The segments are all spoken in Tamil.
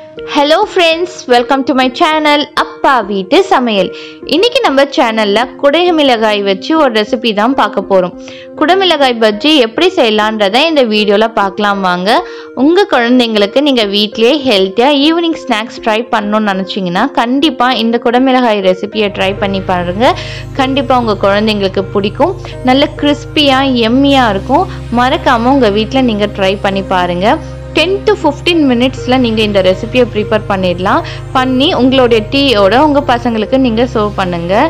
hello friends welcome to my channel அப்பா வீட்டு சமையல் இன்னைக்கு நம்ம சேனல்ல குடைமிளகாய் வச்சு ஒரு ரெசிபி தான் பார்க்க போறோம் குடமிளகாய் பஜ்ஜி எப்படி செய்யலான்றதை இந்த வீடியோல பார்க்கலாம் வாங்க உங்க குழந்தைங்களுக்கு நீங்க வீட்லயே ஹெல்த்தியா ஈவினிங் ஸ்நாக்ஸ் ட்ரை பண்ணணும்னு நினைச்சீங்கன்னா கண்டிப்பா இந்த குடமிளகாய் ரெசிபியை ட்ரை பண்ணி பாருங்க கண்டிப்பா உங்க குழந்தைங்களுக்கு பிடிக்கும் நல்ல கிறிஸ்பியா எம்மியா இருக்கும் மறக்காம உங்க வீட்டில் நீங்க ட்ரை பண்ணி பாருங்க டென் டு ஃபிஃப்டீன் மினிட்ஸில் நீங்கள் இந்த ரெசிபியை ப்ரிப்பேர் பண்ணிடலாம் பண்ணி உங்களுடைய டீயோட உங்கள் பசங்களுக்கு நீங்கள் சர்வ் பண்ணுங்கள்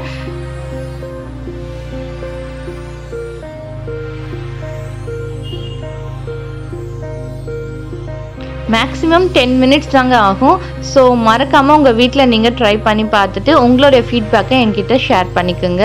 மேக்ஸிமம் டென் மினிட்ஸ் தாங்க ஆகும் ஸோ மறக்காமல் உங்கள் வீட்டில் நீங்கள் ட்ரை பண்ணி பார்த்துட்டு உங்களுடைய ஃபீட்பேக்கை என்கிட்ட ஷேர் பண்ணிக்கோங்க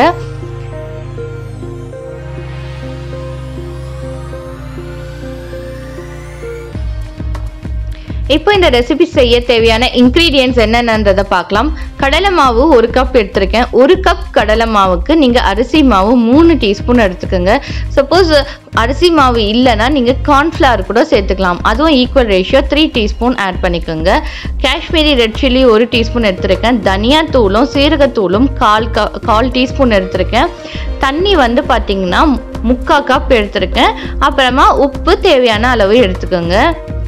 இப்போ இந்த ரெசிபி செய்ய தேவையான இன்க்ரீடியன்ட்ஸ் என்னென்னன்றதை பார்க்கலாம் கடலை மாவு ஒரு கப் எடுத்திருக்கேன் ஒரு கப் கடலை மாவுக்கு நீங்கள் அரிசி மாவு மூணு டீஸ்பூன் எடுத்துக்கோங்க சப்போஸ் அரிசி மாவு இல்லைன்னா நீங்கள் கார்ன்ஃப்ளவர் கூட சேர்த்துக்கலாம் அதுவும் equal ratio three teaspoon add பண்ணிக்கோங்க காஷ்மீரி ரெட் சில்லி ஒரு டீஸ்பூன் எடுத்திருக்கேன் தனியா தூளும் சீரகத்தூளும் கால் க கால் டீஸ்பூன் எடுத்திருக்கேன் தண்ணி வந்து பார்த்தீங்கன்னா முக்கா கப் எடுத்திருக்கேன் அப்புறமா உப்பு தேவையான அளவு எடுத்துக்கோங்க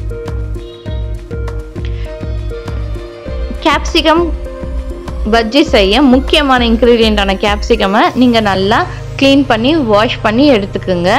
கேப்சிகம் பஜ்ஜி செய்ய முக்கியமான இன்க்ரீடியண்டான கேப்சிகமை நீங்கள் நல்லா க்ளீன் பண்ணி வாஷ் பண்ணி எடுத்துக்கோங்க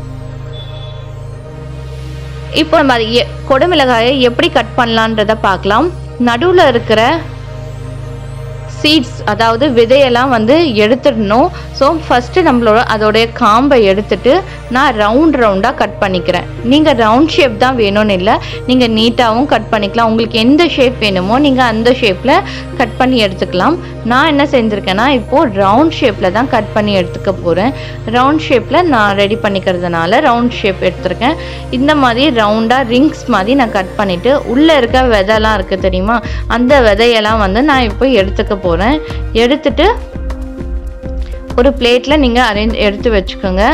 இப்போ நம்ம அதை எ- குடமிளகாயை எப்படி கட் பண்ணலான்றத பார்க்கலாம் நடுவில் இருக்கிற சீட்ஸ் அதாவது விதையெல்லாம் வந்து எடுத்துடணும் ஸோ ஃபஸ்ட்டு நம்மளோட அதோடைய காம்பை எடுத்துட்டு நான் ரவுண்ட் ரவுண்டாக கட் பண்ணிக்கிறேன் நீங்கள் ரவுண்ட் ஷேப் தான் வேணும்னு இல்லை நீங்கள் நீட்டாகவும் கட் பண்ணிக்கலாம் உங்களுக்கு எந்த ஷேப் வேணுமோ நீங்கள் அந்த ஷேப்பில் கட் பண்ணி எடுத்துக்கலாம் நான் என்ன செஞ்சுருக்கேன்னா இப்போது ரவுண்ட் ஷேப்பில் தான் கட் பண்ணி எடுத்துக்க போகிறேன் ரவுண்ட் ஷேப்பில் நான் ரெடி பண்ணிக்கிறதுனால ரவுண்ட் ஷேப் எடுத்திருக்கேன் இந்த மாதிரி ரவுண்டாக ரிங்ஸ் மாதிரி நான் கட் பண்ணிவிட்டு உள்ளே இருக்க விதைலாம் இருக்குது தெரியுமா அந்த விதையெல்லாம் வந்து நான் இப்போ எடுத்துக்க போகிறேன் எடுத்துட்டு ஒரு பிளேட்டில் நீங்கள் அரேஞ்ச் எடுத்து வச்சுக்கோங்க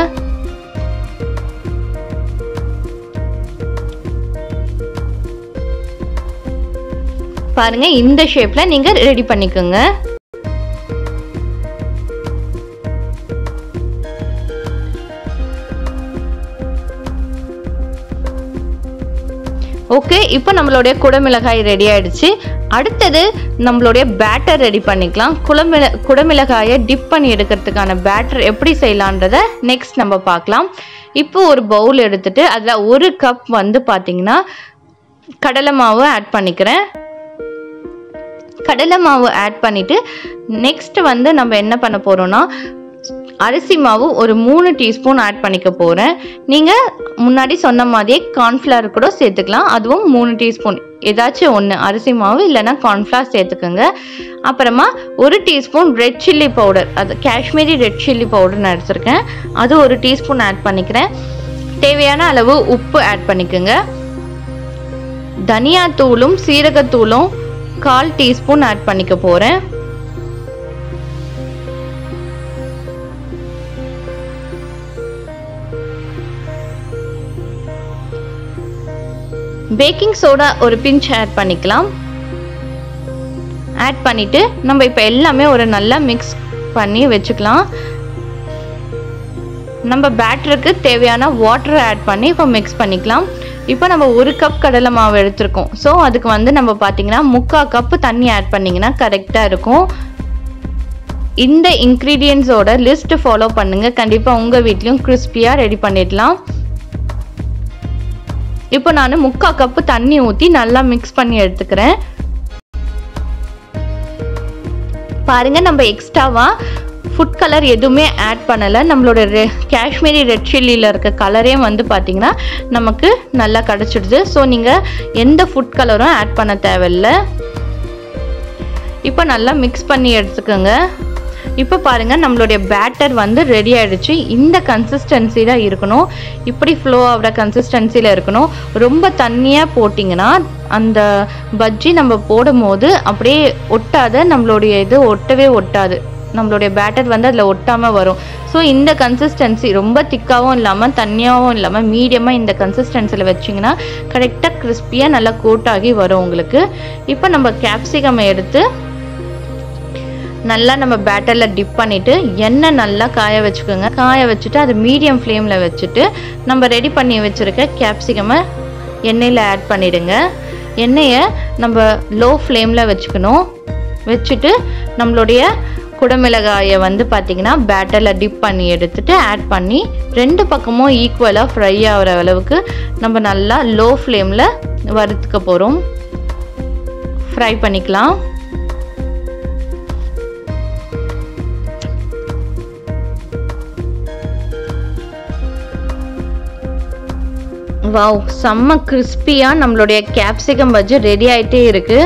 பாருங்க இந்த ஷேப்ல நீங்க ரெடி பண்ணிக்கோங்க ஓகே இப்போ நம்மளுடைய குடமிளகாய் ரெடி ஆயிடுச்சு அடுத்தது நம்மளுடைய பேட்டர் ரெடி பண்ணிக்கலாம் குடமிள குடமிளகாயை டிப் பண்ணி எடுக்கிறதுக்கான பேட்டர் எப்படி செய்யலான்றத நெக்ஸ்ட் நம்ம பார்க்கலாம் இப்போ ஒரு பவுல் எடுத்துட்டு அதில் ஒரு கப் வந்து பார்த்தீங்கன்னா கடலை மாவு ஆட் பண்ணிக்கிறேன் கடலை மாவு ஆட் பண்ணிட்டு நெக்ஸ்ட் வந்து நம்ம என்ன பண்ண போறோம்னா அரிசி மாவு ஒரு மூணு டீஸ்பூன் ஆட் பண்ணிக்க போகிறேன் நீங்கள் முன்னாடி சொன்ன மாதிரியே கார்ன்ஃப்ளவர் கூட சேர்த்துக்கலாம் அதுவும் மூணு டீஸ்பூன் ஏதாச்சும் ஒன்று அரிசி மாவு இல்லைன்னா கார்ன்ஃப்ளவர் சேர்த்துக்கோங்க அப்புறமா ஒரு டீஸ்பூன் ரெட் சில்லி பவுடர் அது காஷ்மீரி ரெட் சில்லி பவுடர் நான் எடுத்திருக்கேன் அது ஒரு டீஸ்பூன் ஆட் பண்ணிக்கிறேன் தேவையான அளவு உப்பு ஆட் பண்ணிக்கோங்க தனியா தூளும் சீரகத்தூளும் கால் டீஸ்பூன் ஆட் பண்ணிக்க போகிறேன் பேக்கிங் சோடா ஒரு பிஞ்ச் ஆட் பண்ணிக்கலாம் ஆட் பண்ணிட்டு நம்ம இப்போ எல்லாமே ஒரு நல்லா மிக்ஸ் பண்ணி வச்சுக்கலாம் நம்ம பேட்டருக்கு தேவையான வாட்டர் ஆட் பண்ணி இப்போ மிக்ஸ் பண்ணிக்கலாம் இப்போ நம்ம ஒரு கப் கடலை மாவு எடுத்திருக்கோம் ஸோ அதுக்கு வந்து நம்ம பார்த்தீங்கன்னா முக்கால் கப்பு தண்ணி ஆட் பண்ணிங்கன்னா கரெக்டாக இருக்கும் இந்த இன்க்ரீடியன்ஸோட லிஸ்ட் ஃபாலோ பண்ணுங்க கண்டிப்பாக உங்கள் வீட்லேயும் கிறிஸ்பியாக ரெடி பண்ணிடலாம் இப்போ நான் முக்கால் கப்பு தண்ணி ஊற்றி நல்லா மிக்ஸ் பண்ணி எடுத்துக்கிறேன் பாருங்க நம்ம எக்ஸ்ட்ராவா ஃபுட் கலர் எதுவுமே ஆட் பண்ணலை நம்மளோட ரெ காஷ்மீரி ரெட் சில்லியில் இருக்க கலரே வந்து பார்த்தீங்கன்னா நமக்கு நல்லா கிடச்சிடுது ஸோ நீங்கள் எந்த ஃபுட் கலரும் ஆட் பண்ண தேவையில்லை இப்போ நல்லா மிக்ஸ் பண்ணி எடுத்துக்கோங்க இப்போ பாருங்க நம்மளுடைய பேட்டர் வந்து ரெடி ஆயிடுச்சு இந்த கன்சிஸ்டன்சி தான் இருக்கணும் இப்படி ஃப்ளோ ஆகிற கன்சிஸ்டன்சியில் இருக்கணும் ரொம்ப தண்ணியாக போட்டிங்கன்னா அந்த பஜ்ஜி நம்ம போடும்போது அப்படியே ஒட்டாத நம்மளுடைய இது ஒட்டவே ஒட்டாது நம்மளுடைய பேட்டர் வந்து அதில் ஒட்டாமல் வரும் ஸோ இந்த கன்சிஸ்டன்சி ரொம்ப திக்காகவும் இல்லாமல் தண்ணியாகவும் இல்லாமல் மீடியமாக இந்த கன்சிஸ்டன்சியில் வச்சிங்கன்னா கரெக்டாக கிறிஸ்பியாக நல்லா கோட் ஆகி வரும் உங்களுக்கு இப்போ நம்ம கேப்சிகம் எடுத்து நல்லா நம்ம பேட்டரில் டிப் பண்ணிவிட்டு எண்ணெய் நல்லா காய வச்சுக்கோங்க காய வச்சுட்டு அது மீடியம் ஃப்ளேமில் வச்சுட்டு நம்ம ரெடி பண்ணி வச்சுருக்க கேப்சிகமை எண்ணெயில் ஆட் பண்ணிவிடுங்க எண்ணெயை நம்ம லோ ஃப்ளேமில் வச்சுக்கணும் வச்சுட்டு நம்மளுடைய குடமிளகாயை வந்து பார்த்திங்கன்னா பேட்டரில் டிப் பண்ணி எடுத்துட்டு ஆட் பண்ணி ரெண்டு பக்கமும் ஈக்குவலாக ஃப்ரை ஆகிற அளவுக்கு நம்ம நல்லா லோ ஃப்ளேமில் வறுத்துக்க போகிறோம் ஃப்ரை பண்ணிக்கலாம் வாவ் செம்ம கிறிஸ்பியாக நம்மளுடைய கேப்சிகம் பஜ்ஜி ரெடி ஆகிட்டே இருக்குது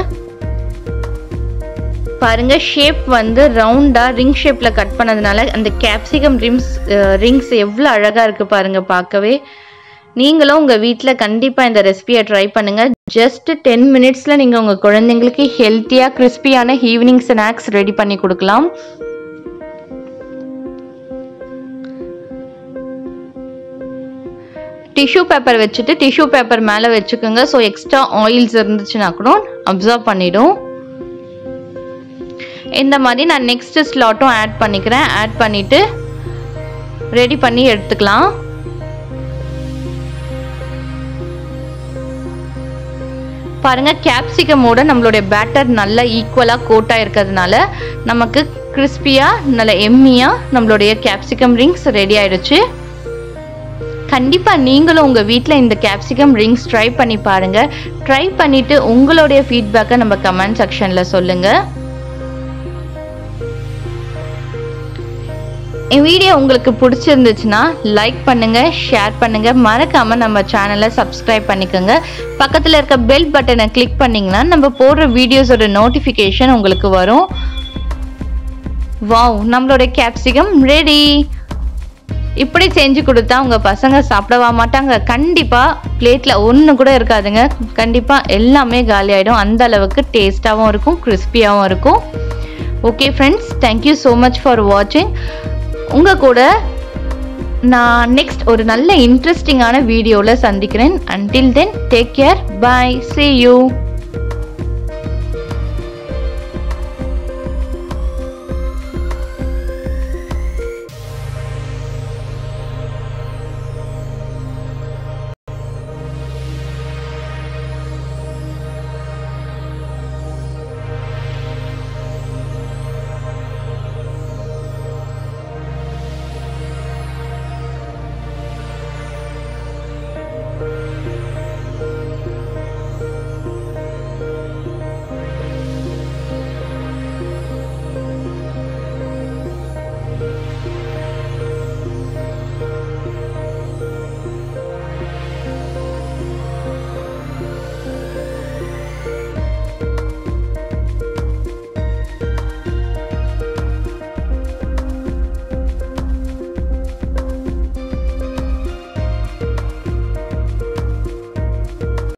பாருங்க ஷேப் வந்து ரவுண்டாக ரிங் ஷேப்பில் கட் பண்ணதுனால அந்த கேப்சிகம் ரிம்ஸ் ரிங்ஸ் எவ்வளோ அழகாக இருக்குது பாருங்க பார்க்கவே நீங்களும் உங்கள் வீட்டில் கண்டிப்பாக இந்த ரெசிபியை ட்ரை பண்ணுங்கள் ஜஸ்ட் டென் மினிட்ஸில் நீங்கள் உங்கள் குழந்தைங்களுக்கு ஹெல்த்தியாக கிறிஸ்பியான ஈவினிங் ஸ்நாக்ஸ் ரெடி பண்ணி கொடுக்கலாம் டிஷ்யூ பேப்பர் வச்சுட்டு டிஷ்யூ பேப்பர் மேலே வச்சுக்கோங்க ஸோ எக்ஸ்ட்ரா ஆயில்ஸ் இருந்துச்சுன்னா கூட அப்சர்வ் பண்ணிடும் இந்த மாதிரி நான் நெக்ஸ்ட் ஸ்லாட்டும் ஆட் பண்ணிக்கிறேன் ஆட் பண்ணிவிட்டு ரெடி பண்ணி எடுத்துக்கலாம் பாருங்க கேப்சிகமோட நம்மளுடைய பேட்டர் நல்லா ஈக்குவலாக கோட்டாக இருக்கிறதுனால நமக்கு கிறிஸ்பியாக நல்ல எம்மியாக நம்மளுடைய கேப்சிகம் ரிங்ஸ் ரெடி ஆயிடுச்சு கண்டிப்பாக நீங்களும் உங்கள் வீட்டில் இந்த கேப்சிகம் ரிங்ஸ் ட்ரை பண்ணி பாருங்கள் ட்ரை பண்ணிவிட்டு உங்களுடைய ஃபீட்பேக்கை நம்ம கமெண்ட் செக்ஷனில் சொல்லுங்கள் என் வீடியோ உங்களுக்கு பிடிச்சிருந்துச்சுன்னா லைக் பண்ணுங்க ஷேர் பண்ணுங்க மறக்காம நம்ம சேனலை சப்ஸ்கிரைப் பண்ணிக்கோங்க பக்கத்தில் இருக்க பெல் பட்டனை கிளிக் பண்ணிங்கன்னா நம்ம போடுற வீடியோஸோட நோட்டிஃபிகேஷன் உங்களுக்கு வரும் வாவ் நம்மளோட கேப்சிகம் ரெடி இப்படி செஞ்சு கொடுத்தா உங்கள் பசங்க சாப்பிடவா மாட்டாங்க கண்டிப்பாக பிளேட்டில் ஒன்று கூட இருக்காதுங்க கண்டிப்பாக எல்லாமே காலி ஆகிடும் அந்த அளவுக்கு டேஸ்ட்டாகவும் இருக்கும் கிறிஸ்பியாகவும் இருக்கும் okay friends thank you so much for வாட்சிங் உங்கள் கூட நான் நெக்ஸ்ட் ஒரு நல்ல இன்ட்ரெஸ்டிங்கான வீடியோவில் சந்திக்கிறேன் until then take care bye see you